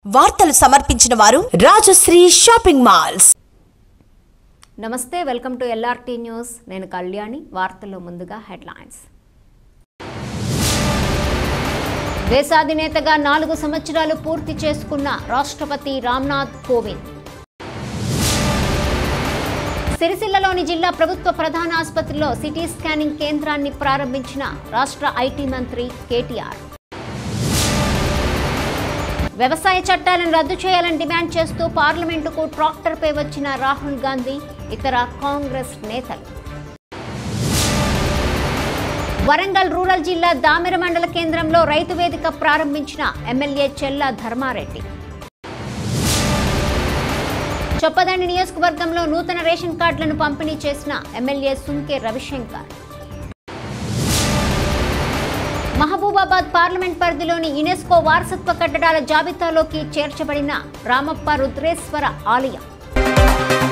వార్తలు సమర్పించిన వారు రాజశ్రీ షాపింగ్ మాల్స్ నమస్తే వెల్కమ్ టు ఎల్ఆర్టీ న్యూస్ నేను కళ్యాణి వార్తల్లో ముందుగా హెడ్లైన్స్ దేశాధినేతగా నాలుగు సంవత్సరాలు పూర్తి చేసుకున్న రాష్ట్రపతి రామ్నాథ్ కోవింద్ సిరిసిల్లలోని జిల్లా ప్రభుత్వ ప్రధాన ఆసుపత్రిలో సిటీ స్కానింగ్ కేంద్రాన్ని ప్రారంభించిన రాష్ట్ర ఐటీ మంత్రి కేటీఆర్ వ్యవసాయ చట్టాలను రద్దు చేయాలని డిమాండ్ చేస్తూ పార్లమెంటుకు ట్రాక్టర్పై వచ్చిన రాహుల్ గాంధీ ఇతర కాంగ్రెస్ నేతలు వరంగల్ రూరల్ జిల్లా దామెర మండల కేంద్రంలో రైతు వేదిక ప్రారంభించిన ఎమ్మెల్యే చెల్ల ధర్మారెడ్డి చొప్పదండి నియోజకవర్గంలో నూతన రేషన్ కార్డులను పంపిణీ చేసిన ఎమ్మెల్యే సుంకే రవిశంకర్ మహబూబాబాద్ పార్లమెంట్ పరిధిలోని యునెస్కో వారసత్వ కట్టడాల జాబితాలోకి చేర్చబడిన రామప్ప రుద్రేశ్వర ఆలయం